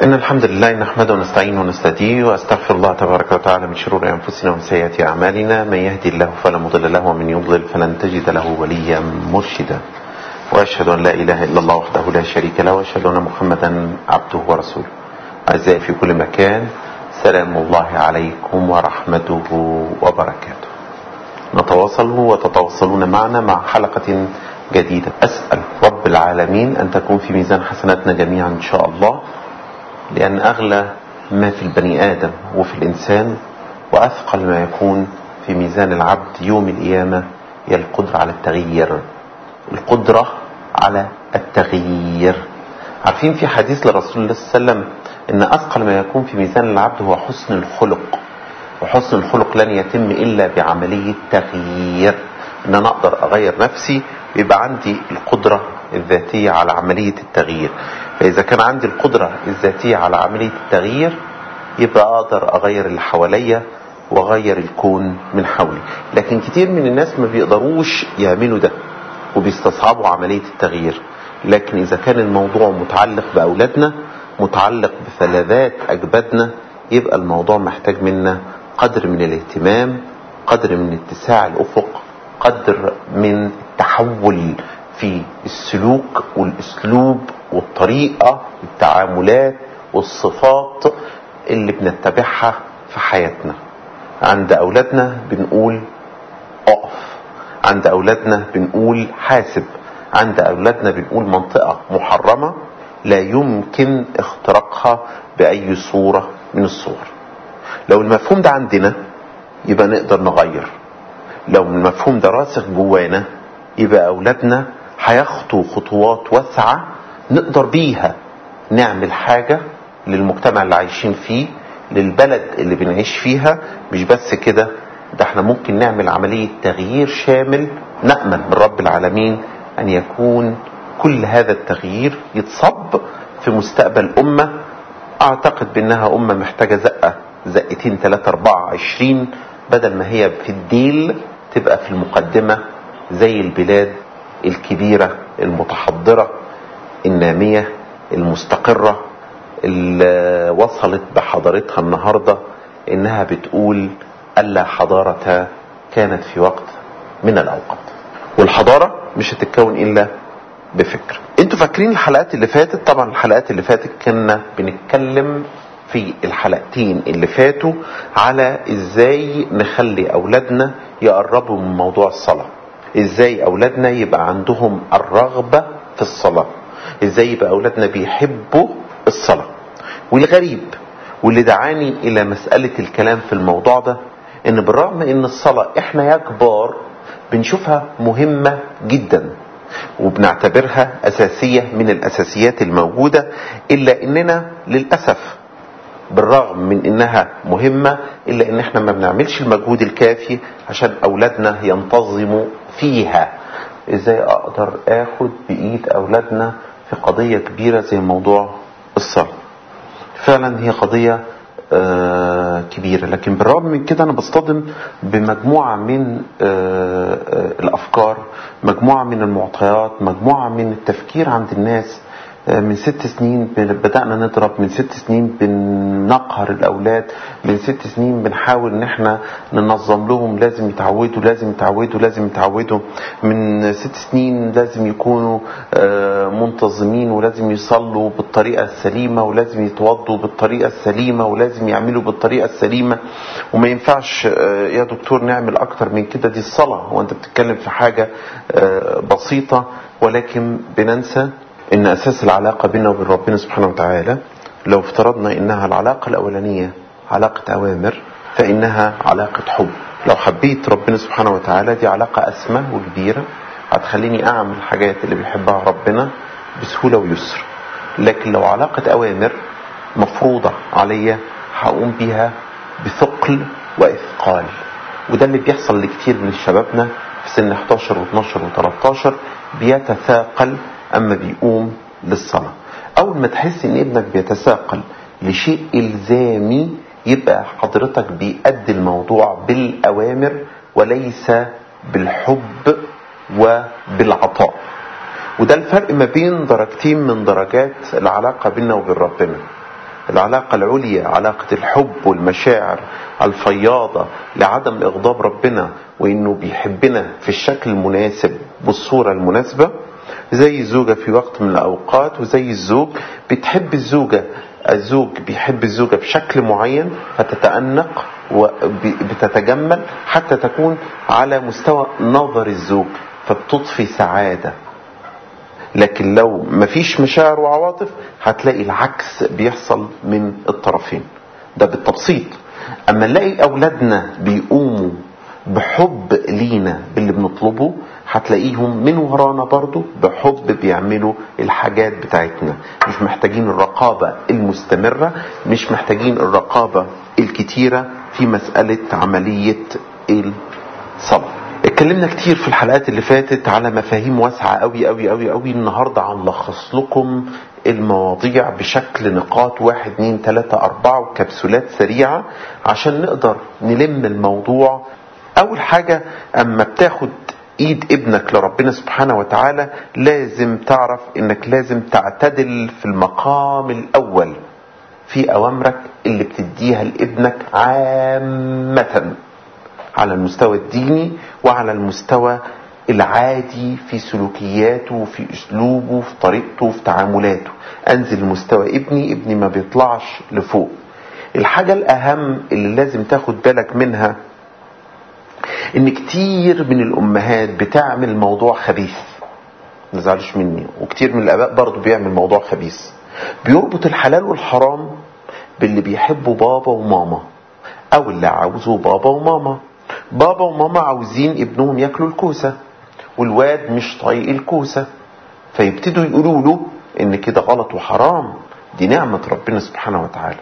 إن الحمد لله نحمده ونستعينه ونستهديه وأستغفر الله تبارك وتعالى من شرور أنفسنا ومن سيئات أعمالنا من يهدي الله فلا مضل له ومن يضلل فلن تجد له وليا مرشدا وأشهد أن لا إله إلا الله وحده لا شريك له وأشهد أن محمدا عبده ورسوله أعزائي في كل مكان سلام الله عليكم ورحمته وبركاته نتواصل وتتواصلون معنا مع حلقة جديدة أسأل رب العالمين أن تكون في ميزان حسناتنا جميعا إن شاء الله لأن أغلى ما في البني آدم وفي الإنسان وأثقل ما يكون في ميزان العبد يوم القيامة هي القدرة على التغيير القدرة على التغيير عارفين في حديث لرسول الله صلى الله عليه وسلم ان اثقل ما يكون في ميزان العبد هو حسن الخلق وحسن الخلق لن يتم الا بعملية تغيير ان انا اقدر اغير نفسي ويبقى عندي القدرة الذاتية على عملية التغيير فاذا كان عندي القدرة الذاتية على عملية التغيير يبقى اقدر اغير اللي حواليا واغير الكون من حولي لكن كتير من الناس ما بيقدروش يعملوا ده وبيستصعبوا عملية التغيير لكن إذا كان الموضوع متعلق بأولادنا متعلق بفلذات أجدادنا يبقى الموضوع محتاج منا قدر من الاهتمام قدر من اتساع الأفق قدر من التحول في السلوك والأسلوب والطريقة التعاملات والصفات اللي بنتبعها في حياتنا عند أولادنا بنقول أقف عند أولادنا بنقول حاسب عند أولادنا بنقول منطقة محرمة لا يمكن اختراقها بأي صورة من الصور لو المفهوم ده عندنا يبقى نقدر نغير لو المفهوم ده راسخ جوانا يبقى أولادنا هيخطوا خطوات واسعة نقدر بيها نعمل حاجة للمجتمع اللي عايشين فيه للبلد اللي بنعيش فيها مش بس كده ده احنا ممكن نعمل عملية تغيير شامل نأمل من رب العالمين أن يكون كل هذا التغيير يتصب في مستقبل أمة أعتقد بأنها أمة محتاجة زقة زقتين ثلاثة أربعة عشرين بدل ما هي في الديل تبقى في المقدمة زي البلاد الكبيرة المتحضرة النامية المستقرة اللي وصلت بحضارتها النهاردة إنها بتقول ألا حضارة كانت في وقت من الأوقات والحضارة مش هتتكون إلا بفكر انتوا فاكرين الحلقات اللي فاتت طبعا الحلقات اللي فاتت كنا بنتكلم في الحلقتين اللي فاتوا على ازاي نخلي اولادنا يقربوا من موضوع الصلاة ازاي اولادنا يبقى عندهم الرغبة في الصلاة ازاي يبقى اولادنا بيحبوا الصلاة والغريب واللي دعاني الى مسألة الكلام في الموضوع ده ان بالرغم ان الصلاة احنا يا كبار بنشوفها مهمة جدا وبنعتبرها أساسية من الأساسيات الموجودة إلا إننا للأسف بالرغم من إنها مهمة إلا إن إحنا ما بنعملش المجهود الكافي عشان أولادنا ينتظموا فيها إزاي أقدر آخد بإيد أولادنا في قضية كبيرة زي موضوع الصلاة فعلا هي قضية آه كبيرة لكن بالرغم من كده أنا بصطدم بمجموعة من آه آه الأفكار مجموعة من المعطيات مجموعة من التفكير عند الناس من ست سنين بدأنا نضرب من ست سنين بنقهر الأولاد من ست سنين بنحاول ان احنا ننظم لهم لازم يتعودوا لازم يتعودوا لازم يتعودوا من ست سنين لازم يكونوا منتظمين ولازم يصلوا بالطريقة السليمة ولازم يتوضوا بالطريقة السليمة ولازم يعملوا بالطريقة السليمة وما ينفعش يا دكتور نعمل أكتر من كده دي الصلاة وأنت بتتكلم في حاجة بسيطة ولكن بننسى ان اساس العلاقة بيننا وبين ربنا سبحانه وتعالى لو افترضنا انها العلاقة الاولانية علاقة اوامر فانها علاقة حب لو حبيت ربنا سبحانه وتعالى دي علاقة اسمى وكبيرة هتخليني اعمل الحاجات اللي بيحبها ربنا بسهولة ويسر لكن لو علاقة اوامر مفروضة عليا هقوم بيها بثقل واثقال وده اللي بيحصل لكتير من شبابنا في سن 11 و12 و13 بيتثاقل اما بيقوم للصلاة اول ما تحس ان ابنك بيتثاقل لشيء الزامي يبقى حضرتك بيأدي الموضوع بالاوامر وليس بالحب وبالعطاء وده الفرق ما بين درجتين من درجات العلاقة بيننا وبين ربنا العلاقة العليا علاقة الحب والمشاعر الفياضة لعدم إغضاب ربنا وإنه بيحبنا في الشكل المناسب بالصورة المناسبة زي الزوجة في وقت من الأوقات وزي الزوج بتحب الزوجة الزوج بيحب الزوجة بشكل معين فتتأنق وبتتجمل حتى تكون على مستوى نظر الزوج فبتضفي سعادة لكن لو مفيش مشاعر وعواطف هتلاقي العكس بيحصل من الطرفين ده بالتبسيط اما نلاقي اولادنا بيقوموا بحب لينا باللي بنطلبه هتلاقيهم من ورانا برضو بحب بيعملوا الحاجات بتاعتنا مش محتاجين الرقابة المستمرة مش محتاجين الرقابة الكتيرة في مسألة عملية الصلاة اتكلمنا كتير في الحلقات اللي فاتت على مفاهيم واسعة قوي قوي قوي قوي النهاردة هنلخص لكم المواضيع بشكل نقاط واحد اتنين تلاتة اربعة وكبسولات سريعة عشان نقدر نلم الموضوع اول حاجة اما بتاخد ايد ابنك لربنا سبحانه وتعالى لازم تعرف انك لازم تعتدل في المقام الاول في اوامرك اللي بتديها لابنك عامة على المستوى الديني وعلى المستوى العادي في سلوكياته في اسلوبه في طريقته في تعاملاته انزل لمستوى ابني ابني ما بيطلعش لفوق الحاجة الاهم اللي لازم تاخد بالك منها ان كتير من الامهات بتعمل موضوع خبيث ما تزعلوش مني وكتير من الاباء برضو بيعمل موضوع خبيث بيربط الحلال والحرام باللي بيحبوا بابا وماما او اللي عاوزه بابا وماما بابا وماما عاوزين ابنهم ياكلوا الكوسة والواد مش طايق الكوسة فيبتدوا يقولوا له ان كده غلط وحرام دي نعمة ربنا سبحانه وتعالى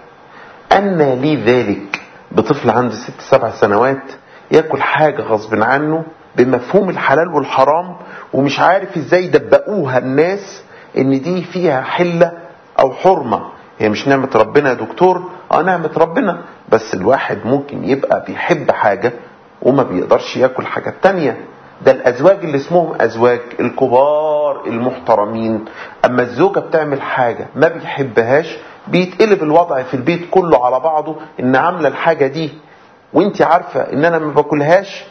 أن لي ذلك بطفل عنده ست سبع سنوات ياكل حاجة غصب عنه بمفهوم الحلال والحرام ومش عارف ازاي دبقوها الناس ان دي فيها حلة او حرمة هي مش نعمة ربنا يا دكتور اه نعمة ربنا بس الواحد ممكن يبقى بيحب حاجة وما بيقدرش ياكل حاجة تانية ده الازواج اللي اسمهم ازواج الكبار المحترمين اما الزوجة بتعمل حاجة ما بيحبهاش بيتقلب الوضع في البيت كله على بعضه ان عاملة الحاجة دي وانت عارفة ان انا ما باكلهاش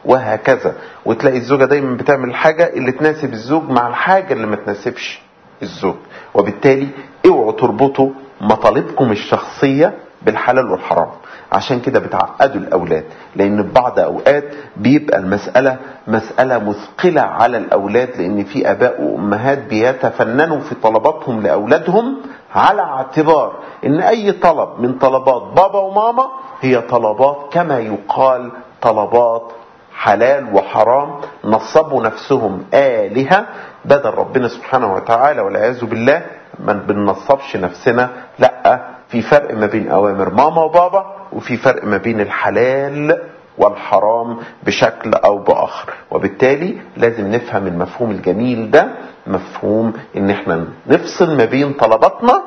وهكذا وتلاقي الزوجة دايما بتعمل الحاجة اللي تناسب الزوج مع الحاجة اللي ما تناسبش الزوج وبالتالي اوعوا تربطوا مطالبكم الشخصية بالحلال والحرام عشان كده بتعقدوا الأولاد لأن في بعض أوقات بيبقى المسألة مسألة مثقلة على الأولاد لأن في آباء وأمهات بيتفننوا في طلباتهم لأولادهم على اعتبار أن أي طلب من طلبات بابا وماما هي طلبات كما يقال طلبات حلال وحرام نصبوا نفسهم آلهة بدل ربنا سبحانه وتعالى والعياذ بالله ما بننصبش نفسنا لا في فرق ما بين أوامر ماما وبابا وفي فرق ما بين الحلال والحرام بشكل أو بآخر وبالتالي لازم نفهم المفهوم الجميل ده مفهوم ان احنا نفصل ما بين طلباتنا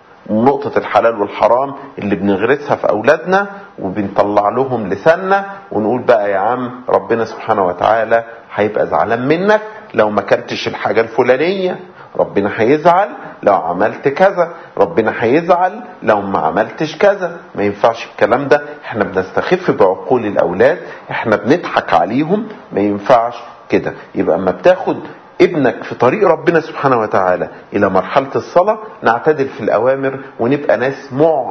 نقطة الحلال والحرام اللي بنغرسها في أولادنا وبنطلع لهم لساننا ونقول بقى يا عم ربنا سبحانه وتعالى هيبقى زعلان منك لو ما كلتش الحاجة الفلانية ربنا هيزعل لو عملت كذا ربنا هيزعل لو ما عملتش كذا ما ينفعش الكلام ده احنا بنستخف بعقول الأولاد احنا بنضحك عليهم ما ينفعش كده يبقى اما بتاخد ابنك في طريق ربنا سبحانه وتعالى الى مرحلة الصلاة نعتدل في الاوامر ونبقى ناس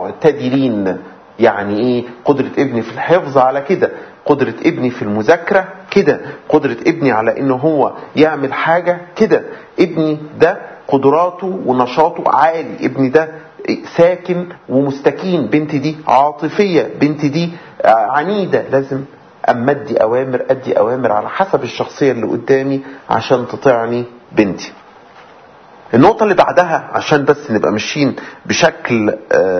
معتدلين يعني ايه قدرة ابني في الحفظ على كده قدرة ابني في المذاكرة كده قدرة ابني على انه هو يعمل حاجة كده ابني ده قدراته ونشاطه عالي ابني ده ساكن ومستكين بنتي دي عاطفية بنتي دي عنيدة لازم اما ادي اوامر ادي اوامر على حسب الشخصية اللي قدامي عشان تطيعني بنتي النقطة اللي بعدها عشان بس نبقى ماشيين بشكل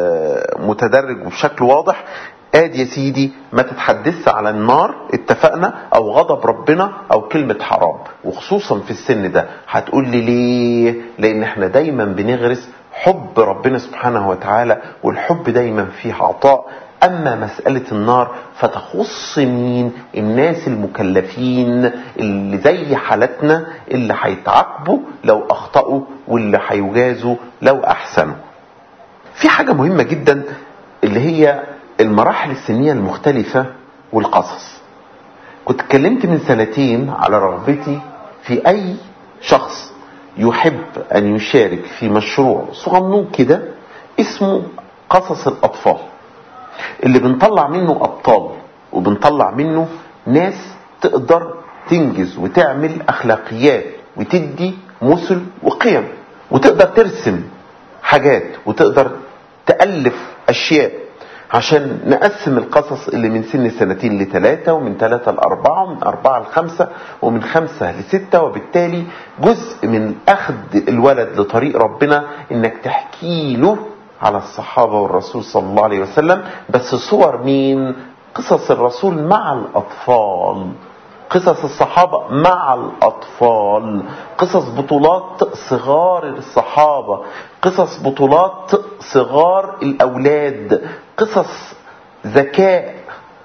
متدرج وبشكل واضح ادي يا سيدي ما تتحدثش على النار اتفقنا او غضب ربنا او كلمة حرام وخصوصا في السن ده هتقول لي ليه لان احنا دايما بنغرس حب ربنا سبحانه وتعالى والحب دايما فيه عطاء أما مسألة النار فتخص مين الناس المكلفين اللي زي حالتنا اللي هيتعاقبوا لو أخطأوا واللي هيجازوا لو أحسنوا في حاجة مهمة جدا اللي هي المراحل السنية المختلفة والقصص كنت اتكلمت من سنتين على رغبتي في أي شخص يحب أن يشارك في مشروع صغنون كده اسمه قصص الأطفال اللي بنطلع منه أبطال وبنطلع منه ناس تقدر تنجز وتعمل أخلاقيات وتدي مثل وقيم وتقدر ترسم حاجات وتقدر تألف أشياء عشان نقسم القصص اللي من سن سنتين لثلاثة ومن ثلاثة لأربعة ومن أربعة لخمسة ومن خمسة لستة وبالتالي جزء من أخذ الولد لطريق ربنا إنك تحكي له على الصحابة والرسول صلى الله عليه وسلم بس صور مين قصص الرسول مع الأطفال قصص الصحابة مع الأطفال قصص بطولات صغار الصحابة قصص بطولات صغار الأولاد قصص ذكاء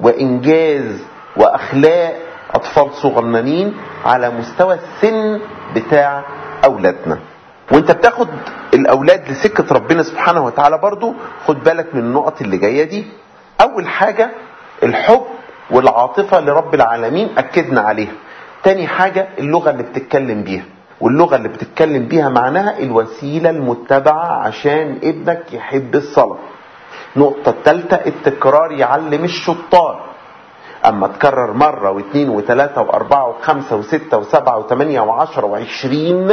وإنجاز وأخلاق أطفال صغننين على مستوى السن بتاع أولادنا وانت بتاخد الأولاد لسكة ربنا سبحانه وتعالى برضو خد بالك من النقط اللي جاية دي أول حاجة الحب والعاطفة لرب العالمين أكدنا عليها تاني حاجة اللغة اللي بتتكلم بيها واللغة اللي بتتكلم بيها معناها الوسيلة المتبعة عشان ابنك يحب الصلاة النقطة الثالثة التكرار يعلم الشطار أما تكرر مرة واثنين وثلاثة وأربعة وخمسة وستة وسبعة وثمانية وعشرة وعشرين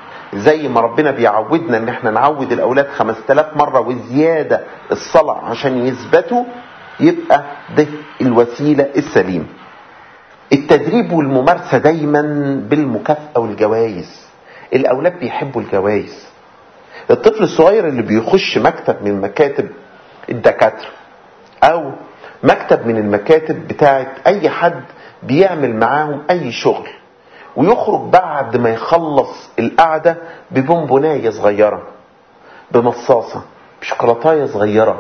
زي ما ربنا بيعودنا ان احنا نعود الاولاد 5000 مرة وزيادة الصلاة عشان يثبتوا يبقى ده الوسيلة السليمة التدريب والممارسة دايما بالمكافأة والجوائز الأولاد بيحبوا الجوائز الطفل الصغير اللي بيخش مكتب من مكاتب الدكاترة أو مكتب من المكاتب بتاعت أي حد بيعمل معاهم أي شغل ويخرج بعد ما يخلص القعدة ببونبوناية صغيرة بمصاصة بشوكولاتاية صغيرة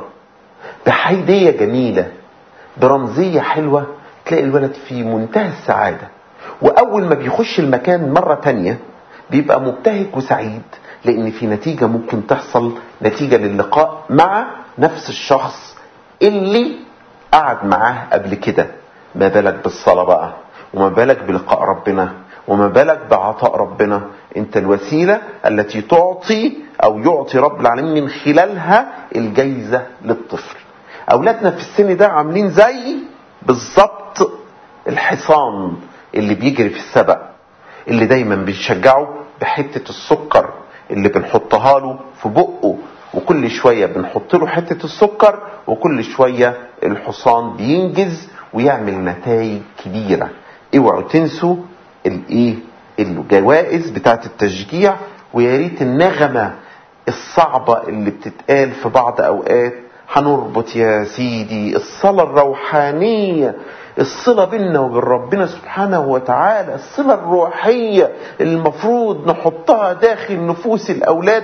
بحيدية جميلة برمزية حلوة تلاقي الولد في منتهى السعادة وأول ما بيخش المكان مرة تانية بيبقى مبتهج وسعيد لأن في نتيجة ممكن تحصل نتيجة للقاء مع نفس الشخص اللي قعد معاه قبل كده ما بالك بالصلاة بقى وما بالك بلقاء ربنا وما بالك بعطاء ربنا انت الوسيلة التي تعطي او يعطي رب العالمين من خلالها الجايزة للطفل اولادنا في السن ده عاملين زي بالظبط الحصان اللي بيجري في السبق اللي دايما بنشجعه بحتة السكر اللي بنحطها له في بقه وكل شوية بنحط له حتة السكر وكل شوية الحصان بينجز ويعمل نتائج كبيرة اوعوا تنسوا الايه الجوائز بتاعت التشجيع ويا ريت النغمة الصعبة اللي بتتقال في بعض اوقات هنربط يا سيدي الصلاة الروحانية الصلة بيننا وبين ربنا سبحانه وتعالى الصلة الروحية اللي المفروض نحطها داخل نفوس الأولاد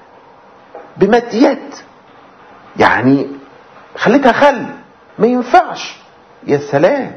بماديات يعني خليتها خل ما ينفعش يا سلام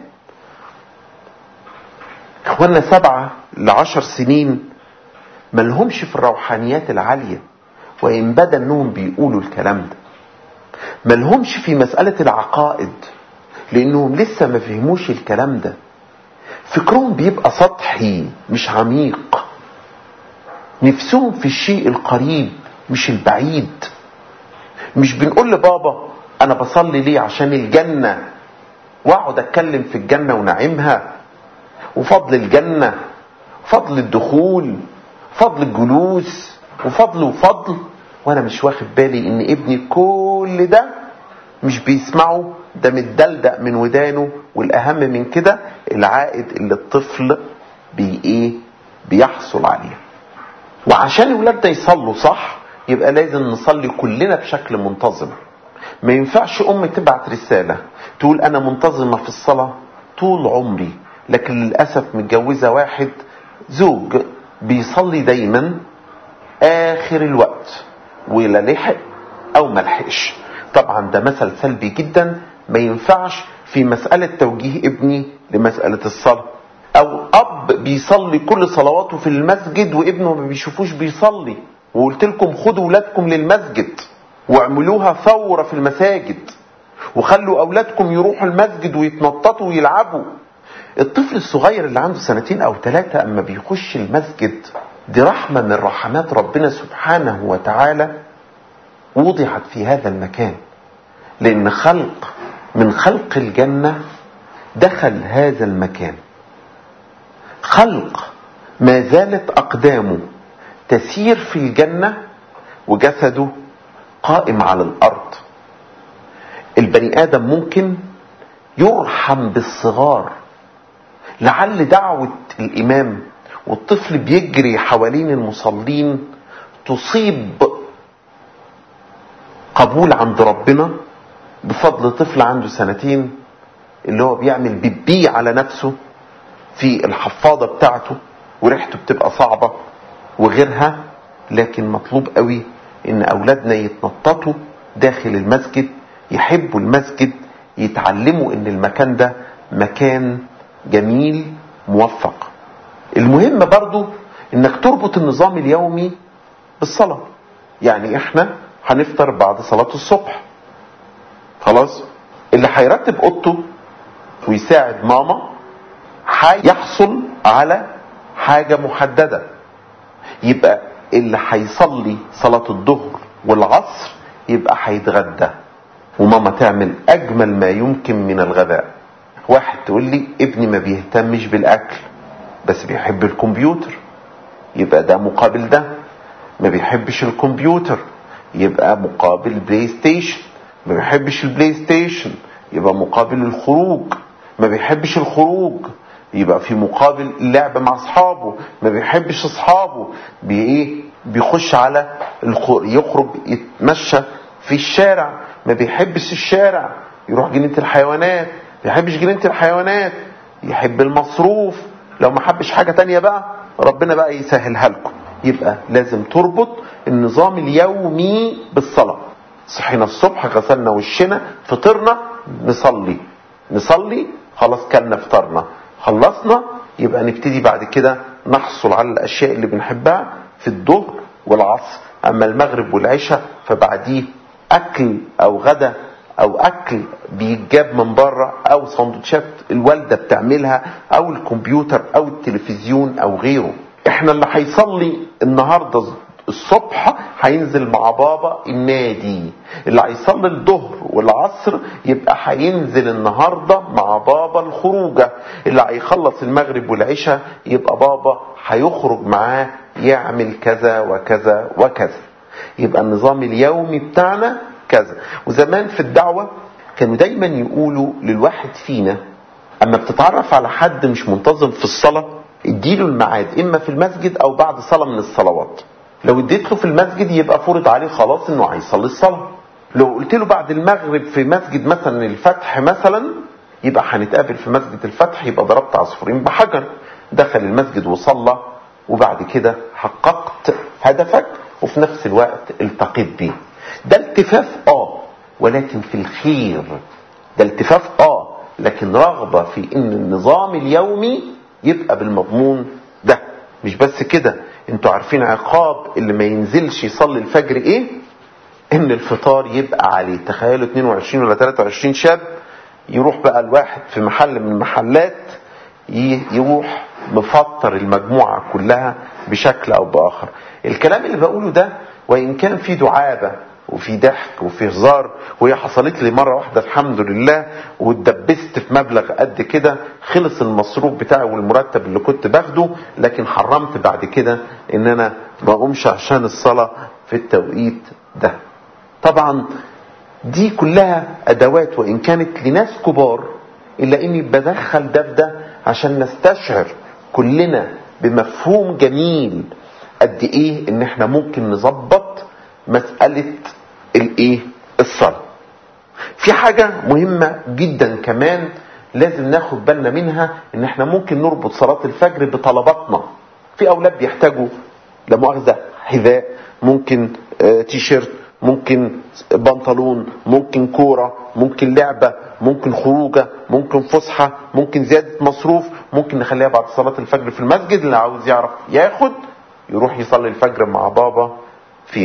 اخوانا سبعة لعشر سنين ما لهمش في الروحانيات العالية وإن بدا انهم بيقولوا الكلام ده ما لهمش في مسألة العقائد لانهم لسه ما فهموش الكلام ده فكرهم بيبقى سطحي مش عميق نفسهم في الشيء القريب مش البعيد مش بنقول لبابا انا بصلي ليه عشان الجنة واقعد اتكلم في الجنة ونعيمها وفضل الجنة فضل الدخول فضل الجلوس وفضل وفضل وانا مش واخد بالي ان ابني كل ده مش بيسمعه ده متدلدق من ودانه والاهم من كده العائد اللي الطفل بي ايه بيحصل عليه وعشان الولاد ده يصلوا صح يبقى لازم نصلي كلنا بشكل منتظم ما ينفعش ام تبعت رسالة تقول انا منتظمة في الصلاة طول عمري لكن للأسف متجوزة واحد زوج بيصلي دايما آخر الوقت ولا لحق أو ملحقش طبعا ده مثل سلبي جدا ما ينفعش في مسألة توجيه ابني لمسألة الصلاة أو أب بيصلي كل صلواته في المسجد وابنه ما بيشوفوش بيصلي وقلت لكم خدوا ولادكم للمسجد واعملوها ثورة في المساجد وخلوا أولادكم يروحوا المسجد ويتنططوا ويلعبوا الطفل الصغير اللي عنده سنتين أو ثلاثة أما بيخش المسجد دي رحمة من رحمات ربنا سبحانه وتعالى وضعت في هذا المكان لأن خلق من خلق الجنة دخل هذا المكان خلق ما زالت أقدامه تسير في الجنة وجسده قائم على الأرض البني آدم ممكن يرحم بالصغار لعل دعوة الإمام والطفل بيجري حوالين المصلين تصيب قبول عند ربنا بفضل طفل عنده سنتين اللي هو بيعمل بيبي على نفسه في الحفاضة بتاعته وريحته بتبقى صعبة وغيرها لكن مطلوب قوي ان اولادنا يتنططوا داخل المسجد يحبوا المسجد يتعلموا ان المكان ده مكان جميل موفق المهم برضو انك تربط النظام اليومي بالصلاة يعني احنا هنفطر بعد صلاة الصبح خلاص اللي هيرتب اوضته ويساعد ماما هيحصل على حاجة محددة يبقى اللي هيصلي صلاة الظهر والعصر يبقى هيتغدى وماما تعمل اجمل ما يمكن من الغداء واحد تقول لي ابني ما بيهتمش بالاكل بس بيحب الكمبيوتر يبقى ده مقابل ده ما بيحبش الكمبيوتر يبقى مقابل بلاي ستيشن ما بيحبش البلاي ستيشن يبقى مقابل الخروج ما بيحبش الخروج يبقى في مقابل اللعب مع اصحابه ما بيحبش اصحابه بي ايه بيخش على الخ... يخرج يتمشى في الشارع ما بيحبش الشارع يروح جنينة الحيوانات ما بيحبش جنينة الحيوانات يحب المصروف لو ما حبش حاجة تانية بقى ربنا بقى يسهلها لكم يبقى لازم تربط النظام اليومي بالصلاة صحينا الصبح غسلنا وشنا فطرنا نصلي نصلي خلاص كلنا فطرنا خلصنا يبقى نبتدي بعد كده نحصل على الاشياء اللي بنحبها في الظهر والعصر اما المغرب والعشاء فبعديه اكل او غدا او اكل بيتجاب من بره او سندوتشات الوالده بتعملها او الكمبيوتر او التلفزيون او غيره احنا اللي هيصلي النهارده الصبح هينزل مع بابا النادي اللي هيصلي الظهر والعصر يبقى هينزل النهارده مع بابا الخروجه اللي هيخلص المغرب والعشاء يبقى بابا هيخرج معاه يعمل كذا وكذا وكذا يبقى النظام اليومي بتاعنا كذا وزمان في الدعوه كانوا دايما يقولوا للواحد فينا اما بتتعرف على حد مش منتظم في الصلاه اديله الميعاد اما في المسجد او بعد صلاه من الصلوات لو اديت له في المسجد يبقى فرض عليه خلاص انه هيصلي الصلاه لو قلت له بعد المغرب في مسجد مثلا الفتح مثلا يبقى هنتقابل في مسجد الفتح يبقى ضربت عصفورين بحجر دخل المسجد وصلى وبعد كده حققت هدفك وفي نفس الوقت التقيت بيه ده التفاف اه ولكن في الخير ده التفاف اه لكن رغبة في ان النظام اليومي يبقى بالمضمون ده مش بس كده انتوا عارفين عقاب اللي ما ينزلش يصلي الفجر ايه ان الفطار يبقى عليه تخيلوا 22 ولا 23 شاب يروح بقى الواحد في محل من المحلات يروح مفطر المجموعة كلها بشكل او باخر الكلام اللي بقوله ده وان كان في دعابة وفي ضحك وفي هزار وهي حصلت لي مرة واحدة الحمد لله واتدبست في مبلغ قد كده خلص المصروف بتاعي والمرتب اللي كنت باخده لكن حرمت بعد كده ان انا ما اقومش عشان الصلاة في التوقيت ده طبعا دي كلها ادوات وان كانت لناس كبار الا اني بدخل ده في ده عشان نستشعر كلنا بمفهوم جميل قد ايه ان احنا ممكن نظبط مسألة الايه الصلاة في حاجة مهمة جدا كمان لازم ناخد بالنا منها ان احنا ممكن نربط صلاة الفجر بطلباتنا في اولاد بيحتاجوا لا مؤاخذة حذاء ممكن آه تيشيرت ممكن بنطلون ممكن كورة ممكن لعبة ممكن خروجة ممكن فسحة ممكن زيادة مصروف ممكن نخليها بعد صلاة الفجر في المسجد اللي عاوز يعرف ياخد يروح يصلي الفجر مع بابا فيها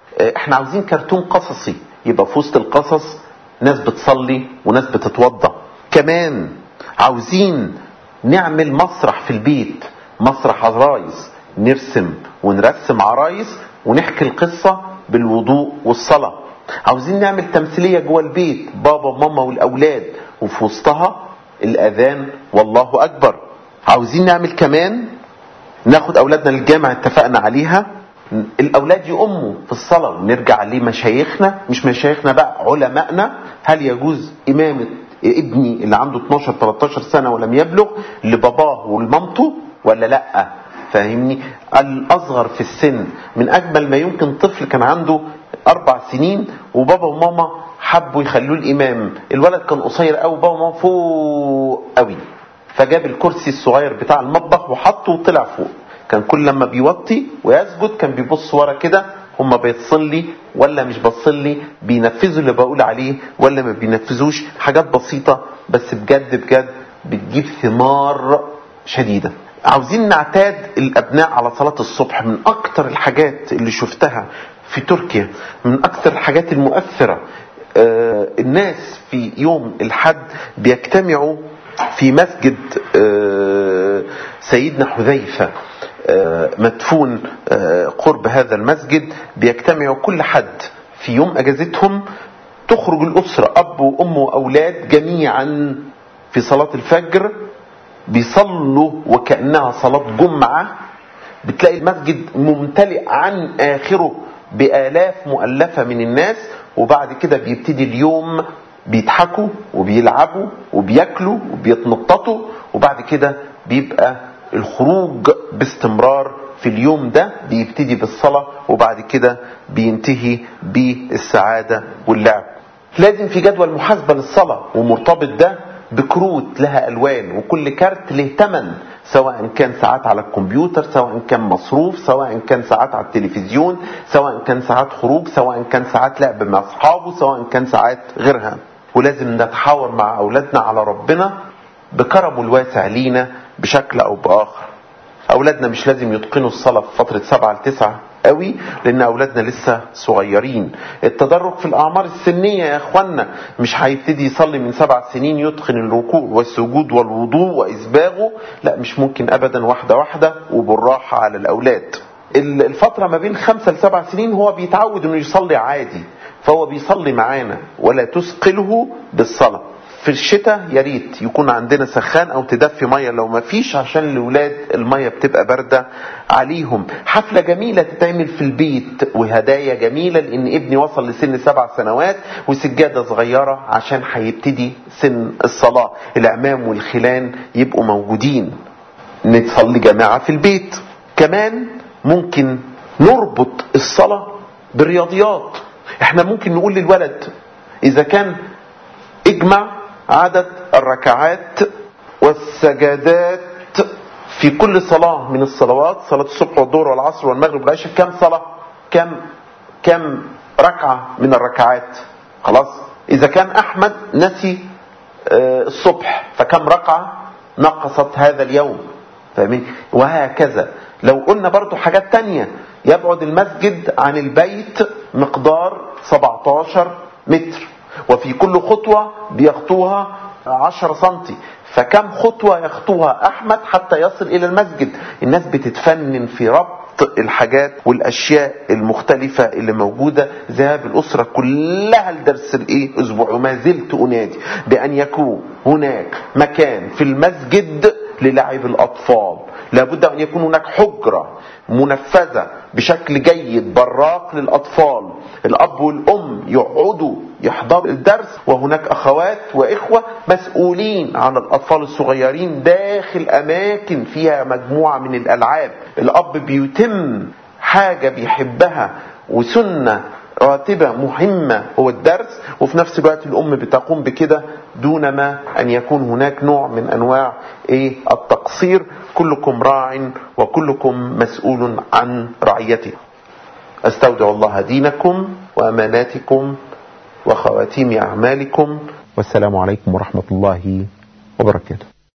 آه، احنا عاوزين كرتون قصصي يبقى في وسط القصص ناس بتصلي وناس بتتوضى كمان عاوزين نعمل مسرح في البيت مسرح عرايس نرسم ونرسم عرايس ونحكي القصة بالوضوء والصلاة عاوزين نعمل تمثيلية جوه البيت بابا وماما والأولاد وفي وسطها الأذان والله أكبر عاوزين نعمل كمان ناخد أولادنا للجامع اتفقنا عليها الأولاد يقوموا في الصلاة ونرجع لمشايخنا مش مشايخنا بقى علمائنا هل يجوز إمامة ابني اللي عنده 12 13 سنة ولم يبلغ لباباه ولمامته ولا لأ فاهمني الأصغر في السن من أجمل ما يمكن طفل كان عنده أربع سنين وبابا وماما حبوا يخلوه الإمام الولد كان قصير قوي بابا وماما فوق قوي فجاب الكرسي الصغير بتاع المطبخ وحطه وطلع فوق كان كل لما بيوطي ويسجد كان بيبص ورا كده هم بيتصلي ولا مش بصلي بينفذوا اللي بقول عليه ولا ما بينفذوش حاجات بسيطة بس بجد بجد بتجيب ثمار شديدة عاوزين نعتاد الأبناء على صلاة الصبح من أكتر الحاجات اللي شفتها في تركيا من أكتر الحاجات المؤثرة آه الناس في يوم الحد بيجتمعوا في مسجد آه سيدنا حذيفة آه مدفون قرب هذا المسجد بيجتمعوا كل حد في يوم أجازتهم تخرج الأسرة أب وأم وأولاد جميعا في صلاة الفجر بيصلوا وكأنها صلاة جمعة بتلاقي المسجد ممتلئ عن آخره بآلاف مؤلفة من الناس وبعد كده بيبتدي اليوم بيضحكوا وبيلعبوا وبياكلوا وبيتنططوا وبعد كده بيبقى الخروج باستمرار في اليوم ده بيبتدي بالصلاة وبعد كده بينتهي بالسعادة واللعب لازم في جدول محاسبة للصلاة ومرتبط ده بكروت لها ألوان وكل كارت له تمن سواء كان ساعات على الكمبيوتر سواء كان مصروف سواء كان ساعات على التلفزيون سواء كان ساعات خروج سواء كان ساعات لعب مع أصحابه سواء كان ساعات غيرها ولازم نتحاور مع أولادنا على ربنا بكرمه الواسع لينا بشكل أو بآخر أولادنا مش لازم يتقنوا الصلاة في فترة سبعة لتسعة قوي لان اولادنا لسه صغيرين التدرج في الاعمار السنيه يا اخوانا مش هيبتدي يصلي من سبع سنين يتقن الركوع والسجود والوضوء واسباغه لا مش ممكن ابدا واحده واحده وبالراحه على الاولاد الفتره ما بين خمسة لسبع سنين هو بيتعود انه يصلي عادي فهو بيصلي معانا ولا تثقله بالصلاه في الشتاء يا ريت يكون عندنا سخان او تدفي ميه لو ما فيش عشان الاولاد الميه بتبقى بارده عليهم حفله جميله تتعمل في البيت وهدايا جميله لان ابني وصل لسن سبع سنوات وسجاده صغيره عشان هيبتدي سن الصلاه العمام والخلان يبقوا موجودين نصلي جماعه في البيت كمان ممكن نربط الصلاه بالرياضيات احنا ممكن نقول للولد اذا كان اجمع عدد الركعات والسجدات في كل صلاة من الصلوات صلاة الصبح والظهر والعصر والمغرب والعشاء كم صلاة كم كم ركعة من الركعات خلاص إذا كان أحمد نسي الصبح فكم ركعة نقصت هذا اليوم فاهمين وهكذا لو قلنا برضو حاجات تانية يبعد المسجد عن البيت مقدار 17 متر وفي كل خطوة بيخطوها عشر سنتي فكم خطوة يخطوها أحمد حتى يصل إلى المسجد الناس بتتفنن في ربط الحاجات والأشياء المختلفة اللي موجودة ذهاب الأسرة كلها لدرس الإيه أسبوع وما زلت أنادي بأن يكون هناك مكان في المسجد للعب الأطفال لابد أن يكون هناك حجرة منفذة بشكل جيد براق للأطفال الأب والأم يقعدوا يحضروا الدرس وهناك أخوات وإخوة مسؤولين عن الأطفال الصغيرين داخل أماكن فيها مجموعة من الألعاب الأب بيتم حاجة بيحبها وسنة راتبة مهمة هو الدرس وفي نفس الوقت الأم بتقوم بكده دون ما أن يكون هناك نوع من أنواع إيه التقصير كلكم راع وكلكم مسؤول عن رعيته أستودع الله دينكم وأماناتكم وخواتيم أعمالكم والسلام عليكم ورحمة الله وبركاته